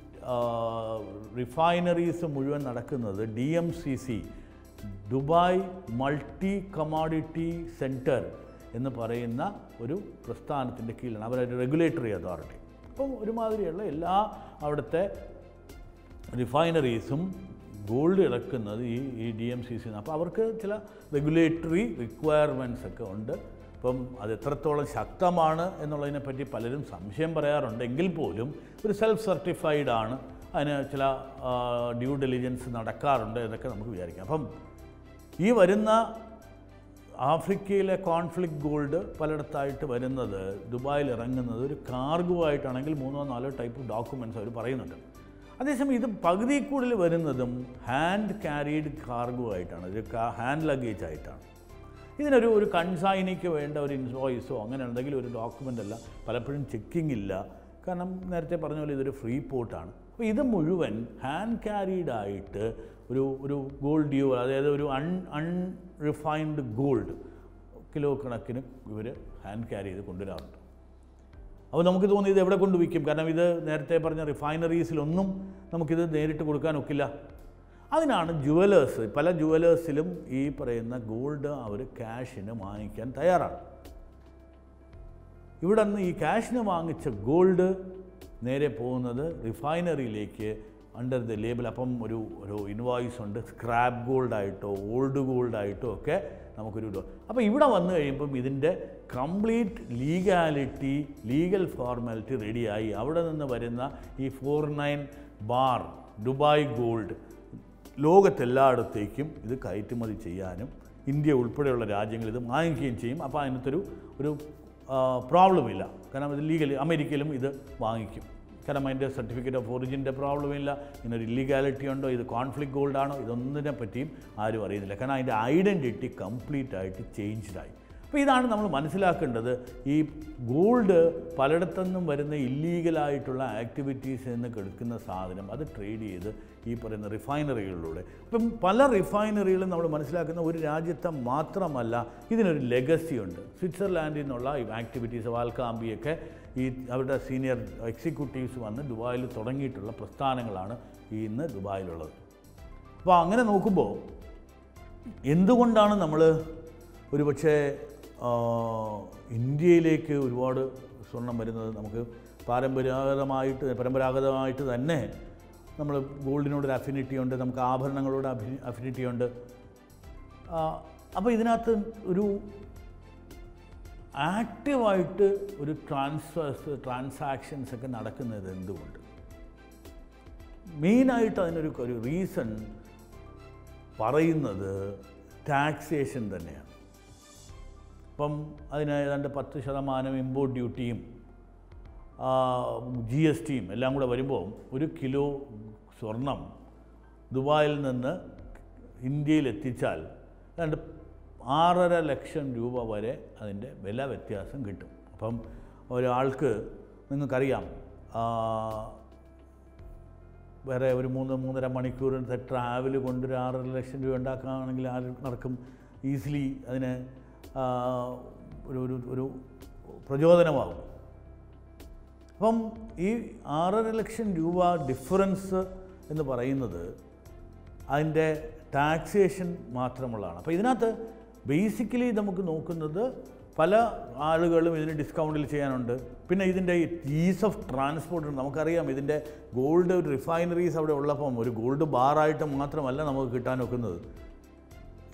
റിഫൈനറീസ് മുഴുവൻ നടക്കുന്നത് D M C C Dubai multi commodity centre എന്ന് പറയുന്ന ഒരു പ്രസ്ഥാനത്തിൻ്റെ കീഴിലാണ് അവരൊരു റെഗുലേറ്ററി അതോറിറ്റി അപ്പം ഒരുമാതിരിയുള്ള എല്ലാ അവിടുത്തെ റിഫൈനറീസും ഗോൾഡ് ഇറക്കുന്നത് ഈ ഈ ഡി എം സി സി അപ്പോൾ അവർക്ക് ചില റെഗുലേറ്ററി റിക്വയർമെൻറ്റ്സ് ഒക്കെ ഉണ്ട് അപ്പം അത് എത്രത്തോളം ശക്തമാണ് എന്നുള്ളതിനെപ്പറ്റി പലരും സംശയം പറയാറുണ്ട് എങ്കിൽ പോലും ഒരു സെൽഫ് സർട്ടിഫൈഡ് ആണ് അതിന് ചില ഡ്യൂ ഡെലിജൻസ് നടക്കാറുണ്ട് എന്നൊക്കെ നമുക്ക് വിചാരിക്കാം അപ്പം ഈ വരുന്ന ആഫ്രിക്കയിലെ കോൺഫ്ലിക്റ്റ് ഗോൾഡ് പലയിടത്തായിട്ട് വരുന്നത് ദുബായിൽ ഇറങ്ങുന്നത് ഒരു കാർഗോ ആയിട്ടാണെങ്കിൽ മൂന്നോ നാലോ ടൈപ്പ് ഡോക്യുമെൻറ്റ്സ് അവർ പറയുന്നുണ്ട് അതേസമയം ഇത് പകുതി കൂടുതൽ വരുന്നതും ഹാൻഡ് ക്യാരീഡ് കാർഗോ ആയിട്ടാണ് ഇത് ഹാൻഡ് ലഗേജ് ആയിട്ടാണ് ഇതിനൊരു ഒരു കൺസൈനിക്ക് വേണ്ട ഒരു ഇൻവോയ്സോ അങ്ങനെ എന്തെങ്കിലും ഒരു ഡോക്യുമെൻ്റ് അല്ല പലപ്പോഴും ചെക്കിംഗ് ഇല്ല കാരണം നേരത്തെ പറഞ്ഞ പോലെ ഇതൊരു ഫ്രീ പോർട്ടാണ് അപ്പോൾ ഇത് മുഴുവൻ ഹാൻഡ് ക്യാരീഡ് ആയിട്ട് ഒരു ഒരു ഗോൾഡ് ഡ്യൂ അതായത് ഒരു അൺ അൺറിഫൈൻഡ് ഗോൾഡ് കിലോ കണക്കിന് ഇവർ ഹാൻഡ് ക്യാരി ചെയ്ത് കൊണ്ടുവരാറുണ്ട് അപ്പോൾ നമുക്ക് തോന്നി ഇത് എവിടെ കൊണ്ട് വിൽക്കും കാരണം ഇത് നേരത്തെ പറഞ്ഞ റിഫൈനറീസിലൊന്നും നമുക്കിത് നേരിട്ട് കൊടുക്കാൻ ഒക്കില്ല അതിനാണ് ജുവലേഴ്സ് പല ജുവലേഴ്സിലും ഈ പറയുന്ന ഗോൾഡ് അവർ ക്യാഷിന് വാങ്ങിക്കാൻ തയ്യാറാണ് ഇവിടെ നിന്ന് ഈ ക്യാഷിന് വാങ്ങിച്ച ഗോൾഡ് നേരെ പോകുന്നത് റിഫൈനറിയിലേക്ക് അണ്ടർ ദ ലേബൽ അപ്പം ഒരു ഒരു ഇൻവോയ്സ് ഉണ്ട് സ്ക്രാപ്പ് ഗോൾഡായിട്ടോ ഓൾഡ് ഗോൾഡായിട്ടോ ഒക്കെ നമുക്കൊരു ഇത് അപ്പോൾ ഇവിടെ വന്നു കഴിയുമ്പം ഇതിൻ്റെ കംപ്ലീറ്റ് ലീഗാലിറ്റി ലീഗൽ ഫോർമാലിറ്റി റെഡിയായി അവിടെ നിന്ന് വരുന്ന ഈ four nine bar Dubai gold ലോകത്തെല്ലായിടത്തേക്കും ഇത് കയറ്റുമതി ചെയ്യാനും ഇന്ത്യ ഉൾപ്പെടെയുള്ള രാജ്യങ്ങൾ ഇത് വാങ്ങിക്കുകയും ചെയ്യും അപ്പോൾ അതിനകത്തൊരു ഒരു പ്രോബ്ലം ഇല്ല കാരണം ഇത് ലീഗലി അമേരിക്കയിലും ഇത് വാങ്ങിക്കും കാരണം അതിൻ്റെ സർട്ടിഫിക്കറ്റ് ഓഫ് ഒറിജിൻ്റെ പ്രോബ്ലം ഇല്ല ഇതിനൊരു ഇല്ലീഗാലിറ്റി ഉണ്ടോ ഇത് കോൺഫ്ലിക്റ്റ് ഗോൾഡ് ആണോ ഇതൊന്നിനെ പറ്റിയും ആരും അറിയുന്നില്ല കാരണം അതിൻ്റെ ഐഡൻറ്റിറ്റി കംപ്ലീറ്റ് ആയിട്ട് ചേഞ്ച്ഡായി അപ്പോൾ ഇതാണ് നമ്മൾ മനസ്സിലാക്കേണ്ടത് ഈ ഗോൾഡ് പലയിടത്തുനിന്നും വരുന്ന ഇല്ലീഗലായിട്ടുള്ള ആക്ടിവിറ്റീസിൽ നിന്ന് കെടുക്കുന്ന സാധനം അത് ട്രേഡ് ചെയ്ത് ഈ പറയുന്ന റിഫൈനറികളിലൂടെ അപ്പം പല റിഫൈനറികളും നമ്മൾ മനസ്സിലാക്കുന്ന ഒരു രാജ്യത്തെ മാത്രമല്ല ഇതിനൊരു ലെഗസി ഉണ്ട് സ്വിറ്റ്സർലാൻഡിൽ നിന്നുള്ള ഈ ആക്ടിവിറ്റീസ് വാൽക്കാമ്പിയൊക്കെ ഈ അവരുടെ സീനിയർ എക്സിക്യൂട്ടീവ്സ് വന്ന് ദുബായിൽ തുടങ്ങിയിട്ടുള്ള പ്രസ്ഥാനങ്ങളാണ് ഈ ഇന്ന് ദുബായിലുള്ളത് അപ്പോൾ അങ്ങനെ നോക്കുമ്പോൾ എന്തുകൊണ്ടാണ് നമ്മൾ ഒരുപക്ഷെ ആ, ഇന്ത്യയിലേക്ക് ഒരുപാട് സ്വർണം വരുന്നത് നമുക്ക് പാരമ്പരാഗതമായിട്ട് പരമ്പരാഗതമായിട്ട് തന്നെ നമ്മൾ ഗോൾഡിനോടൊരു അഫിനിറ്റി ഉണ്ട് നമുക്ക് ആഭരണങ്ങളോട് അഭി അഫിനിറ്റി ഉണ്ട് ആ, അപ്പോൾ ഇതിനകത്ത് ഒരു ആക്റ്റീവായിട്ട് ഒരു ട്രാൻസ്ഫേഴ്സ് ട്രാൻസാക്ഷൻസ് ഒക്കെ നടക്കുന്നത് എന്തുകൊണ്ട് മെയിനായിട്ട് അതിനൊരു ഒരു റീസൺ പറയുന്നത് ടാക്സേഷൻ തന്നെയാണ് ഇപ്പം അതിന് ഏതാണ്ട് പത്ത് ശതമാനം ഇമ്പോർട്ട് ഡ്യൂട്ടിയും ജി എസ് ടിയും എല്ലാം കൂടെ വരുമ്പോൾ ഒരു കിലോ സ്വർണം ദുബായിൽ നിന്ന് ഇന്ത്യയിൽ എത്തിച്ചാൽ ഏതാണ്ട് ആറര ലക്ഷം രൂപ വരെ അതിൻ്റെ വില വ്യത്യാസം കിട്ടും അപ്പം ഒരാൾക്ക് നിങ്ങൾക്കറിയാം ആ, വേറെ ഒരു മൂന്ന് മൂന്നര മണിക്കൂറിൻ്റെ ട്രാവൽ കൊണ്ട് ഒരു ആറര ലക്ഷം രൂപ ഉണ്ടാക്കുകയാണെങ്കിൽ ആര് നടക്കും ഈസിലി അതിന് ആ, ഒരു ഒരു ഒരു പ്രചോദനമാകും അപ്പം ഈ ആറര ലക്ഷം രൂപ ഡിഫറൻസ് എന്ന് പറയുന്നത് അതിൻ്റെ ടാക്സേഷൻ മാത്രമുള്ളതാണ് അപ്പോൾ ഇതിനകത്ത് ബേസിക്കലി നമുക്ക് നോക്കുന്നത് പല ആളുകളും ഇതിന് ഡിസ്കൗണ്ടിൽ ചെയ്യാനുണ്ട് പിന്നെ ഇതിൻ്റെ ഈസ് ഓഫ് ട്രാൻസ്പോർട്ട് നമുക്കറിയാം ഇതിൻ്റെ ഗോൾഡ് റിഫൈനറീസ് അവിടെ ഉള്ളപ്പം ഒരു ഗോൾഡ് ബാറായിട്ട് മാത്രമല്ല നമുക്ക് കിട്ടാൻ ഒക്കുന്നത്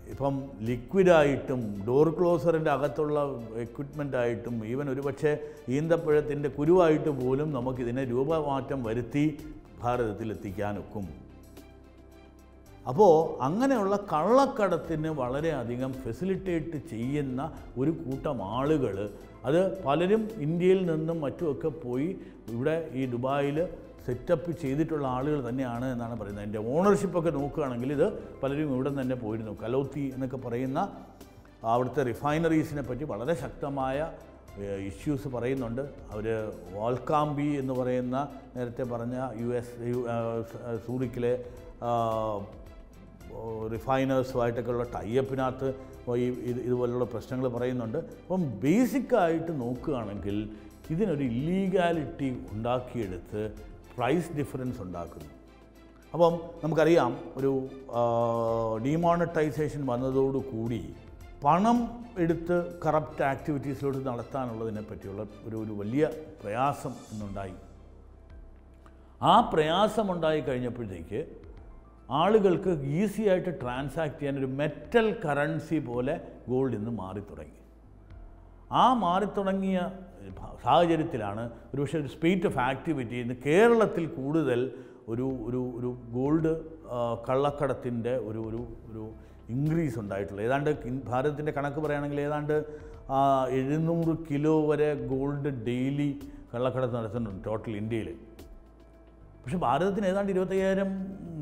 ഇപ്പം ലിക്വിഡായിട്ടും ഡോർ ക്ലോസറിൻ്റെ അകത്തുള്ള എക്വിപ്മെൻ്റ് ആയിട്ടും ഈവൻ ഒരുപക്ഷെ ഈന്തപ്പഴത്തിൻ്റെ കുരുവായിട്ട് പോലും നമുക്കിതിനെ രൂപമാറ്റം വരുത്തി ഭാരതത്തിൽ എത്തിക്കാനൊക്കും അപ്പോൾ അങ്ങനെയുള്ള കള്ളക്കടത്തിന് വളരെയധികം ഫെസിലിറ്റേറ്റ് ചെയ്യുന്ന ഒരു കൂട്ടം ആളുകൾ അത് പലരും ഇന്ത്യയിൽ നിന്നും മറ്റുമൊക്കെ പോയി ഇവിടെ ഈ ദുബായിൽ സെറ്റപ്പ് ചെയ്തിട്ടുള്ള ആളുകൾ തന്നെയാണ് എന്നാണ് പറയുന്നത് എൻ്റെ ഓണർഷിപ്പൊക്കെ നോക്കുകയാണെങ്കിൽ ഇത് പലരും ഇവിടെ തന്നെ പോയിരുന്നു കലോത്തി എന്നൊക്കെ പറയുന്ന അവിടുത്തെ റിഫൈനറീസിനെ പറ്റി വളരെ ശക്തമായ ഇഷ്യൂസ് പറയുന്നുണ്ട് അവർ വാൽക്കാംബി എന്ന് പറയുന്ന നേരത്തെ പറഞ്ഞ യു എസ് യു ആ, സൂറിക്കിലെ ആ, റിഫൈനേഴ്സുമായിട്ടൊക്കെയുള്ള ടൈപ്പിനകത്ത് ഈ ഇത് ഇതുപോലുള്ള പ്രശ്നങ്ങൾ പറയുന്നുണ്ട് അപ്പം ബേസിക്കായിട്ട് നോക്കുകയാണെങ്കിൽ ഇതിനൊരു ഇല്ലീഗാലിറ്റി ഉണ്ടാക്കിയെടുത്ത് പ്രൈസ് ഡിഫറൻസ് ഉണ്ടാക്കുന്നു അപ്പം നമുക്കറിയാം ഒരു ഡിമോണിറ്റൈസേഷൻ വന്നതോടുകൂടി പണം എടുത്ത് കറപ്റ്റ് ആക്ടിവിറ്റീസിലോട്ട് നടത്താനുള്ളതിനെ പറ്റിയുള്ള ഒരു ഒരു വലിയ പ്രയാസം ഇന്നുണ്ടായി ആ പ്രയാസമുണ്ടായി കഴിഞ്ഞപ്പോഴത്തേക്ക് ആളുകൾക്ക് ഈസി ആയിട്ട് ട്രാൻസാക്ട് ചെയ്യാൻ ഒരു മെറ്റൽ കറൻസി പോലെ ഗോൾഡ് ഇന്ന് മാറി തുടങ്ങി ആ മാറിത്തുടങ്ങിയ സാഹചര്യത്തിലാണ് ഒരുപക്ഷെ ഒരു സ്പീറ്റ് ഓഫ് ആക്ടിവിറ്റി ഇന്ന് കേരളത്തിൽ കൂടുതൽ ഒരു ഒരു ഒരു ഗോൾഡ് കള്ളക്കടത്തിൻ്റെ ഒരു ഒരു ഒരു ഇൻക്രീസ് ഉണ്ടായിട്ടുള്ളത് ഏതാണ്ട് ഇൻ- ഭാരതത്തിൻ്റെ കണക്ക് പറയുകയാണെങ്കിൽ ഏതാണ്ട് ആ, എഴുന്നൂറ് കിലോ വരെ ഗോൾഡ് ഡെയിലി കള്ളക്കടത്ത് നടത്തുന്നുണ്ട് ടോട്ടൽ ഇന്ത്യയിൽ പക്ഷെ ഭാരതത്തിന് ഏതാണ്ട് ഇരുപത്തയ്യായിരം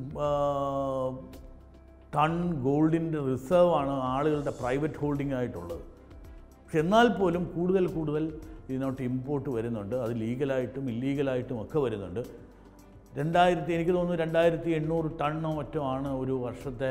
ടൺ ഗോൾഡിൻ്റെ റിസർവ് ആണ് ആളുകളുടെ പ്രൈവറ്റ് ഹോൾഡിംഗ് ആയിട്ടുള്ളത് പക്ഷെ എന്നാൽ പോലും കൂടുതൽ കൂടുതൽ ഇതിനോട്ട് ഇമ്പോർട്ട് വരുന്നുണ്ട് അത് ലീഗലായിട്ടും ഇല്ലീഗലായിട്ടും ഒക്കെ വരുന്നുണ്ട് രണ്ടായിരത്തി എനിക്ക് തോന്നുന്നു രണ്ടായിരത്തി എണ്ണൂറ് ടണ്ണോ മറ്റോ ആണ് ഒരു വർഷത്തെ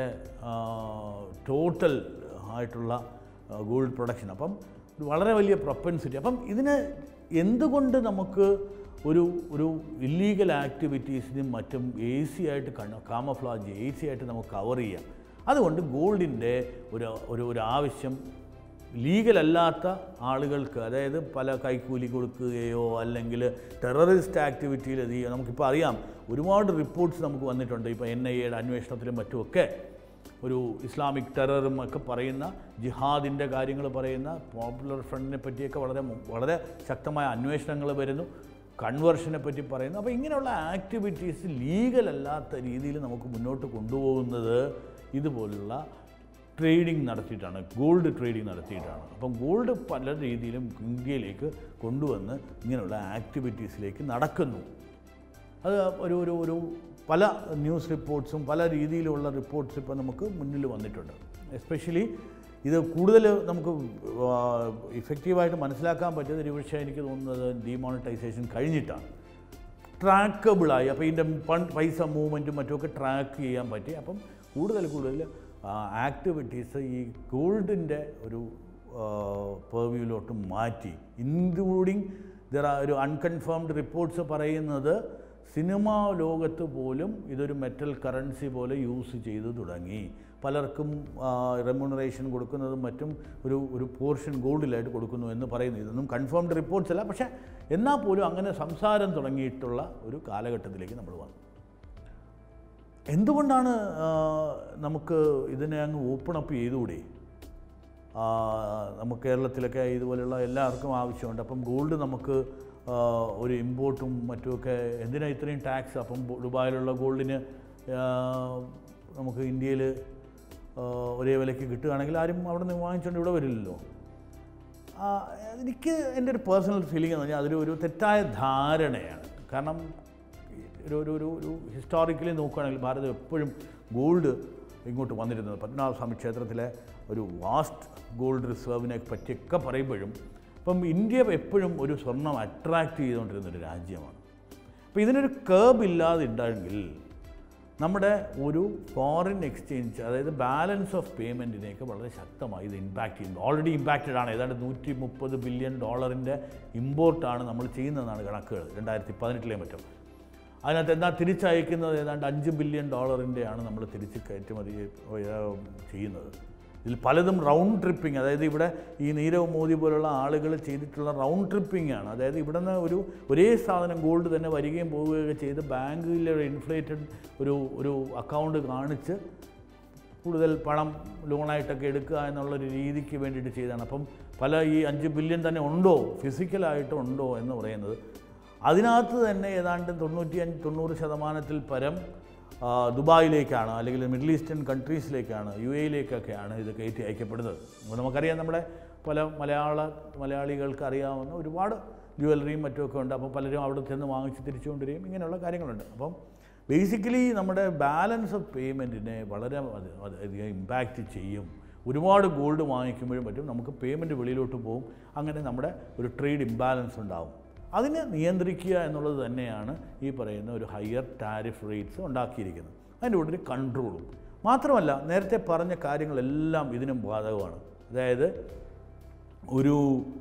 ടോട്ടൽ ആയിട്ടുള്ള ഗോൾഡ് പ്രൊഡക്ഷൻ അപ്പം ഒരു വളരെ വലിയ പ്രൊപ്പൻസിറ്റി അപ്പം ഇതിന് എന്തുകൊണ്ട് നമുക്ക് ഒരു ഒരു ഇല്ലീഗൽ ആക്ടിവിറ്റീസിനും മറ്റും ഈസി ആയിട്ട് കണ്ണ കാമഫ്ലാജ് ഈസി ആയിട്ട് നമുക്ക് കവർ ചെയ്യാം അതുകൊണ്ട് ഗോൾഡിൻ്റെ ഒരു ഒരു ഒരു ആവശ്യം ലീഗലല്ലാത്ത ആളുകൾക്ക് അതായത് പല കൈക്കൂലി കൊടുക്കുകയോ അല്ലെങ്കിൽ ടെററിസ്റ്റ് ആക്ടിവിറ്റിയിൽ ഇത് ചെയ്യുക നമുക്കിപ്പോൾ അറിയാം ഒരുപാട് റിപ്പോർട്ട്സ് നമുക്ക് വന്നിട്ടുണ്ട് ഇപ്പോൾ എൻ ഐ എയുടെ അന്വേഷണത്തിലും മറ്റുമൊക്കെ ഒരു ഇസ്ലാമിക് ടെററും ഒക്കെ പറയുന്ന ജിഹാദിൻ്റെ കാര്യങ്ങൾ പറയുന്ന പോപ്പുലർ ഫ്രണ്ടിനെ പറ്റിയൊക്കെ വളരെ മു- വളരെ ശക്തമായ അന്വേഷണങ്ങൾ വരുന്നു കൺവേർഷനെ പറ്റി പറയുന്നു അപ്പോൾ ഇങ്ങനെയുള്ള ആക്ടിവിറ്റീസ് ലീഗലല്ലാത്ത രീതിയിൽ നമുക്ക് മുന്നോട്ട് കൊണ്ടുപോകുന്നത് ഇതുപോലുള്ള ട്രേഡിംഗ് നടത്തിയിട്ടാണ് ഗോൾഡ് ട്രേഡിംഗ് നടത്തിയിട്ടാണ് അപ്പം ഗോൾഡ് പല രീതിയിലും ഇന്ത്യയിലേക്ക് കൊണ്ടുവന്ന് ഇങ്ങനെയുള്ള ആക്ടിവിറ്റീസിലേക്ക് നടക്കുന്നു അത് ഒരു ഒരു ഒരു പല ന്യൂസ് റിപ്പോർട്ട്സും പല രീതിയിലുള്ള റിപ്പോർട്ട്സ് ഇപ്പോൾ നമുക്ക് മുന്നിൽ വന്നിട്ടുണ്ട് എസ്പെഷ്യലി ഇത് കൂടുതൽ നമുക്ക് ഇഫക്റ്റീവായിട്ട് മനസ്സിലാക്കാൻ പറ്റിയത് ഒരുപക്ഷെ എനിക്ക് തോന്നുന്നത് ഡിമോണിറ്റൈസേഷൻ കഴിഞ്ഞിട്ടാണ് ട്രാക്കബിളായി അപ്പോൾ ഇതിൻ്റെ ഫണ്ട് പൈസ മൂവ്മെൻറ്റും മറ്റുമൊക്കെ ട്രാക്ക് ചെയ്യാൻ പറ്റി അപ്പം കൂടുതൽ കൂടുതൽ ആക്ടിവിറ്റീസ് ഈ ഗോൾഡിൻ്റെ ഒരു പെർവ്യൂലോട്ട് മാറ്റി ഇൻക്ലൂഡിങ് ദർ ആർ ഒരു അൺകൺഫേംഡ് റിപ്പോർട്ട്സ് പറയുന്നത് സിനിമാ ലോകത്ത് പോലും ഇതൊരു മെറ്റൽ കറൻസി പോലെ യൂസ് ചെയ്തു തുടങ്ങി പലർക്കും റെമ്യൂണറേഷൻ കൊടുക്കുന്നതും മറ്റും ഒരു ഒരു പോർഷൻ ഗോൾഡിലായിട്ട് കൊടുക്കുന്നു എന്ന് പറയുന്നു ഇതൊന്നും കൺഫേംഡ് റിപ്പോർട്ട്സ് അല്ല പക്ഷേ എന്നാൽ പോലും അങ്ങനെ സംസാരം തുടങ്ങിയിട്ടുള്ള ഒരു കാലഘട്ടത്തിലേക്ക് നമ്മൾ വന്നു എന്തുകൊണ്ടാണ് ആ, നമുക്ക് ഇതിനെ അങ്ങ് ഓപ്പൺ അപ്പ് ചെയ്തുകൂടെ ആ, നമുക്ക് കേരളത്തിലൊക്കെ ഇതുപോലെയുള്ള എല്ലാവർക്കും ആവശ്യമുണ്ട് അപ്പം ഗോൾഡ് നമുക്ക് ആ, ഒരു ഇമ്പോർട്ടും മറ്റുമൊക്കെ എന്തിനാ ഇത്രയും ടാക്സ് അപ്പം ബോ- ദുബായിലുള്ള ഗോൾഡിന് ആ, നമുക്ക് ഇന്ത്യയിൽ ഒരേ വിലയ്ക്ക് കിട്ടുകയാണെങ്കിൽ ആരും അവിടെ നിന്ന് വാങ്ങിച്ചുകൊണ്ട് ഇവിടെ വരില്ലല്ലോ ആ, എനിക്ക് എൻ്റെ ഒരു പേഴ്സണൽ ഫീലിംഗ് എന്ന് പറഞ്ഞാൽ അതൊരു ഒരു തെറ്റായ ധാരണയാണ് കാരണം ഒരു ഒരു ഒരു ഒരു ഹിസ്റ്റോറിക്കലി നോക്കുകയാണെങ്കിൽ ഭാരതം എപ്പോഴും ഗോൾഡ് ഇങ്ങോട്ട് വന്നിരുന്നത് പത്മനാഭസ്വാമി ക്ഷേത്രത്തിലെ ഒരു വാസ്റ്റ് ഗോൾഡ് റിസർവിനെ പറ്റിയൊക്കെ പറയുമ്പോഴും ഇപ്പം ഇന്ത്യ എപ്പോഴും ഒരു സ്വർണം അട്രാക്റ്റ് ചെയ്തുകൊണ്ടിരുന്ന ഒരു രാജ്യമാണ് അപ്പോൾ ഇതിനൊരു കേബ് ഇല്ലാതെ ഉണ്ടെങ്കിൽ നമ്മുടെ ഒരു ഫോറിൻ എക്സ്ചേഞ്ച് അതായത് ബാലൻസ് ഓഫ് പേയ്മെൻറ്റിനെയൊക്കെ വളരെ ശക്തമായി ഇത് ഇമ്പാക്റ്റ് ചെയ്യുന്നു ഓൾറെഡി ഇമ്പാക്റ്റഡ് ആണ് ഏതാണ്ട് നൂറ്റി മുപ്പത് ബില്യൺ ഡോളറിൻ്റെ ഇമ്പോർട്ടാണ് നമ്മൾ ചെയ്യുന്നതെന്നാണ് കണക്കുകൾ രണ്ടായിരത്തി പതിനെട്ടിലെ മറ്റും അതിനകത്ത് എന്താ തിരിച്ചയക്കുന്നത് ഏതാണ്ട് അഞ്ച് ബില്യൺ ഡോളറിൻ്റെയാണ് നമ്മൾ തിരിച്ച് കയറ്റുമതി ഏഹ്, ചെയ്യുന്നത് ഇതിൽ പലതും റൗണ്ട് ട്രിപ്പിംഗ് അതായത് ഇവിടെ ഈ നീരവ് മോദി പോലുള്ള ആളുകൾ ചെയ്തിട്ടുള്ള റൗണ്ട് ട്രിപ്പിംഗ് ആണ് അതായത് ഇവിടെ നിന്ന് ഒരു ഒരേ സാധനം ഗോൾഡ് തന്നെ വരികയും പോവുകയൊക്കെ ചെയ്ത് ബാങ്കിലെ ഇൻഫ്ലേറ്റഡ് ഒരു ഒരു അക്കൗണ്ട് കാണിച്ച് കൂടുതൽ പണം ലോണായിട്ടൊക്കെ എടുക്കുക എന്നുള്ളൊരു രീതിക്ക് വേണ്ടിയിട്ട് ചെയ്തതാണ് അപ്പം പല ഈ അഞ്ച് ബില്യൺ തന്നെ ഉണ്ടോ ഫിസിക്കലായിട്ട് ഉണ്ടോ എന്ന് പറയുന്നത് അതിനകത്ത് തന്നെ ഏതാണ്ട് തൊണ്ണൂറ്റിയഞ്ച് തൊണ്ണൂറ് ശതമാനത്തിൽ പരം ആ, ദുബായിലേക്കാണ് അല്ലെങ്കിൽ മിഡിൽ ഈസ്റ്റേൺ കൺട്രീസിലേക്കാണ് യു എയിലേക്കൊക്കെയാണ് ഇത് കയറ്റി അയക്കപ്പെടുന്നത് അപ്പോൾ നമുക്കറിയാം നമ്മുടെ പല മലയാള മലയാളികൾക്ക് അറിയാവുന്ന ഒരുപാട് ജുവലറിയും മറ്റുമൊക്കെ ഉണ്ട് അപ്പോൾ പലരും അവിടെ ചെന്ന് വാങ്ങിച്ച് തിരിച്ചു കൊണ്ടുവരികയും ഇങ്ങനെയുള്ള കാര്യങ്ങളുണ്ട് അപ്പം ബേസിക്കലി നമ്മുടെ ബാലൻസ് ഓഫ് പേയ്മെൻറ്റിനെ വളരെ അത് അധികം ഇമ്പാക്റ്റ് ചെയ്യും ഒരുപാട് ഗോൾഡ് വാങ്ങിക്കുമ്പോഴും പറ്റും നമുക്ക് പേയ്മെൻറ്റ് വെളിയിലോട്ട് പോകും അങ്ങനെ നമ്മുടെ ഒരു ട്രേഡ് ഇംബാലൻസ് ഉണ്ടാവും അതിനെ നിയന്ത്രിക്കുക എന്നുള്ളത് തന്നെയാണ് ഈ പറയുന്ന ഒരു ഹയർ ടാരിഫ് റേറ്റ്സ് ഉണ്ടാക്കിയിരിക്കുന്നത് അതിൻ്റെ കൂടെ ഒരു കൺട്രോളും മാത്രമല്ല നേരത്തെ പറഞ്ഞ കാര്യങ്ങളെല്ലാം ഇതിനും ബാധകമാണ് അതായത് ഒരു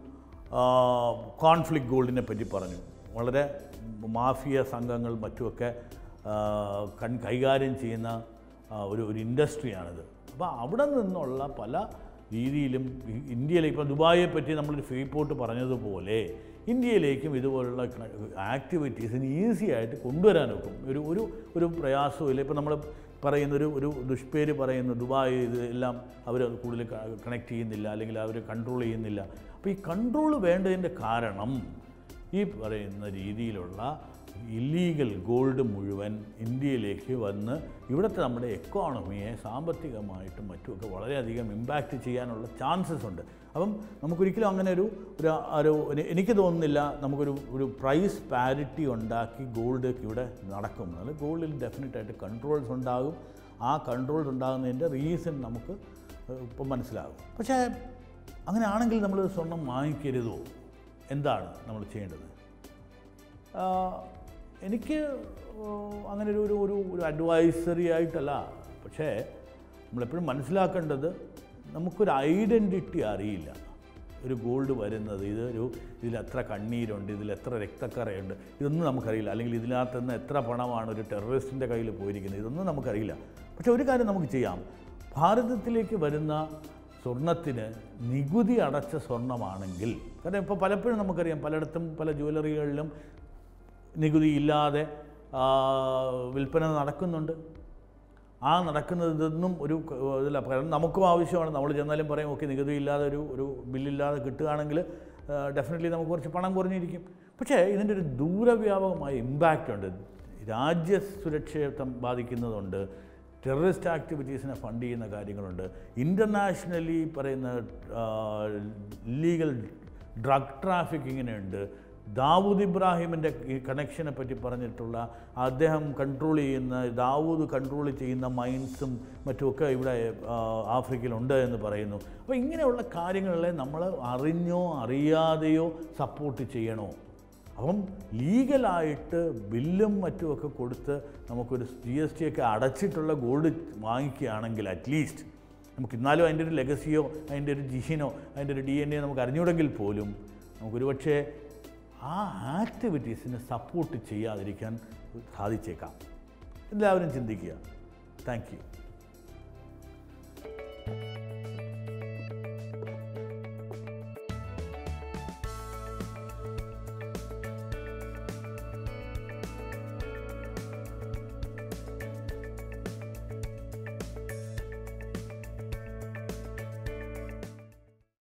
കോൺഫ്ലിക്റ്റ് ഗോൾഡിനെ പറ്റി പറഞ്ഞു വളരെ മാഫിയ സംഘങ്ങൾ മറ്റുമൊക്കെ ആ, കൺ കൈകാര്യം ചെയ്യുന്ന ആ, ഒരു ഒരു ഇൻഡസ്ട്രിയാണിത് അപ്പോൾ അവിടെ നിന്നുള്ള പല രീതിയിലും ഈ ഇന്ത്യയിലെ ഇപ്പോൾ ദുബായിയെ പറ്റി നമ്മളൊരു ഫ്രീ പോർട്ട് പറഞ്ഞതുപോലെ ഇന്ത്യയിലേക്കും ഇതുപോലുള്ള ആക്ടിവിറ്റീസിന് ഈസി ആയിട്ട് കൊണ്ടുവരാൻ ഒക്കും ഒരു ഒരു ഒരു പ്രയാസവും ഇല്ല ഇപ്പോൾ നമ്മൾ പറയുന്ന ഒരു ഒരു ദുഷ്പേര് പറയുന്നു ദുബായ് ഇത് എല്ലാം അവർ കൂടുതൽ കണക്ട് ചെയ്യുന്നില്ല അല്ലെങ്കിൽ അവർ കൺട്രോൾ ചെയ്യുന്നില്ല അപ്പോൾ ഈ കൺട്രോൾ വേണ്ടതിൻ്റെ കാരണം ഈ പറയുന്ന രീതിയിലുള്ള ഇല്ലീഗൽ ഗോൾഡ് മുഴുവൻ ഇന്ത്യയിലേക്ക് വന്ന് ഇവിടുത്തെ നമ്മുടെ എക്കോണമിയെ സാമ്പത്തികമായിട്ടും മറ്റുമൊക്കെ വളരെയധികം ഇമ്പാക്റ്റ് ചെയ്യാനുള്ള ചാൻസസ് ഉണ്ട് അപ്പം നമുക്കൊരിക്കലും അങ്ങനെ ഒരു ഒരു ഒരു എനി- എനിക്ക് തോന്നുന്നില്ല നമുക്കൊരു ഒരു പ്രൈസ് പാരിറ്റി ഉണ്ടാക്കി ഗോൾഡ് ഇവിടെ നടക്കും എന്നാൽ ഗോൾഡിൽ ഡെഫിനറ്റായിട്ട് കൺട്രോൾസ് ഉണ്ടാകും ആ കൺട്രോൾസ് ഉണ്ടാകുന്നതിൻ്റെ റീസൺ നമുക്ക് ഇപ്പം മനസ്സിലാകും പക്ഷേ അങ്ങനെ ആണെങ്കിൽ നമ്മൾ സ്വർണം വാങ്ങിക്കരുതോ എന്താണ് നമ്മൾ ചെയ്യേണ്ടത് ആ, എനിക്ക് അങ്ങനെ ഒരു ഒരു ഒരു ഒരു അഡ്വൈസറി ആയിട്ടല്ല പക്ഷേ നമ്മളെപ്പോഴും മനസ്സിലാക്കേണ്ടത് നമുക്കൊരു ഐഡൻറ്റിറ്റി അറിയില്ല ഒരു ഗോൾഡ് വരുന്നത് ഇത് ഒരു ഇതിൽ എത്ര കണ്ണീരുണ്ട് ഇതിൽ എത്ര രക്തക്കറയുണ്ട് ഇതൊന്നും നമുക്കറിയില്ല അല്ലെങ്കിൽ ഇതിനകത്ത് നിന്ന് എത്ര പണമാണ് ഒരു ടെററിസ്റ്റിൻ്റെ കയ്യിൽ പോയിരിക്കുന്നത് ഇതൊന്നും നമുക്കറിയില്ല പക്ഷേ ഒരു കാര്യം നമുക്ക് ചെയ്യാം ഭാരതത്തിലേക്ക് വരുന്ന സ്വർണത്തിന് നികുതി അടച്ച സ്വർണമാണെങ്കിൽ കാരണം ഇപ്പോൾ പലപ്പോഴും നമുക്കറിയാം പലയിടത്തും പല ജ്വല്ലറികളിലും നികുതി ഇല്ലാതെ ആ, വിൽപ്പന നടക്കുന്നുണ്ട് ആ നടക്കുന്നതൊന്നും ഒരു ക- ഇതില്ല കാരണം നമുക്കും ആവശ്യമാണ് നമ്മൾ ചെന്നാലും പറയും ഓക്കെ നികുതി ഇല്ലാതെ ഒരു ഒരു ബില്ലില്ലാതെ കിട്ടുകയാണെങ്കിൽ ഡെഫിനറ്റ്ലി നമുക്ക് കുറച്ച് പണം കുറഞ്ഞിരിക്കും പക്ഷേ ഇതിൻ്റെ ഒരു ദൂരവ്യാപകമായ ഇമ്പാക്റ്റ് ഉണ്ട് രാജ്യ സുരക്ഷയെ തം- ബാധിക്കുന്നതുണ്ട് ടെററിസ്റ്റ് ആക്ടിവിറ്റീസിനെ ഫണ്ട് ചെയ്യുന്ന കാര്യങ്ങളുണ്ട് ഇൻ്റർനാഷണലി പറയുന്ന ഇല്ലീഗൽ ഡ്രഗ് ട്രാഫിക്കിങ്ങിനുണ്ട് ദാവൂദ് ഇബ്രാഹിമിൻ്റെ ഈ കണക്ഷനെ പറ്റി പറഞ്ഞിട്ടുള്ള അദ്ദേഹം കൺട്രോൾ ചെയ്യുന്ന ദാവൂദ് കൺട്രോൾ ചെയ്യുന്ന മൈൻസും മറ്റുമൊക്കെ ഇവിടെ ആ, ആഫ്രിക്കയിലുണ്ട് എന്ന് പറയുന്നു അപ്പോൾ ഇങ്ങനെയുള്ള കാര്യങ്ങളെ നമ്മൾ അറിഞ്ഞോ അറിയാതെയോ സപ്പോർട്ട് ചെയ്യണോ അപ്പം ലീഗലായിട്ട് ബില്ലും മറ്റുമൊക്കെ കൊടുത്ത് നമുക്കൊരു ജി എസ് ടി ഒക്കെ അടച്ചിട്ടുള്ള ഗോൾഡ് വാങ്ങിക്കുകയാണെങ്കിൽ അറ്റ്ലീസ്റ്റ് നമുക്ക് എന്നാലും അതിൻ്റെ ഒരു ലെഗസിയോ അതിൻ്റെ ഒരു ജിഹിനോ അതിൻ്റെ ഒരു ഡി എൻ എ നമുക്ക് അറിഞ്ഞൂടെങ്കിൽ പോലും നമുക്കൊരു പക്ഷേ ആ ആക്ടിവിറ്റീസിനെ സപ്പോർട്ട് ചെയ്യാതിരിക്കാൻ സാധിച്ചേക്കാം എല്ലാവരും ചിന്തിക്കുക താങ്ക് യു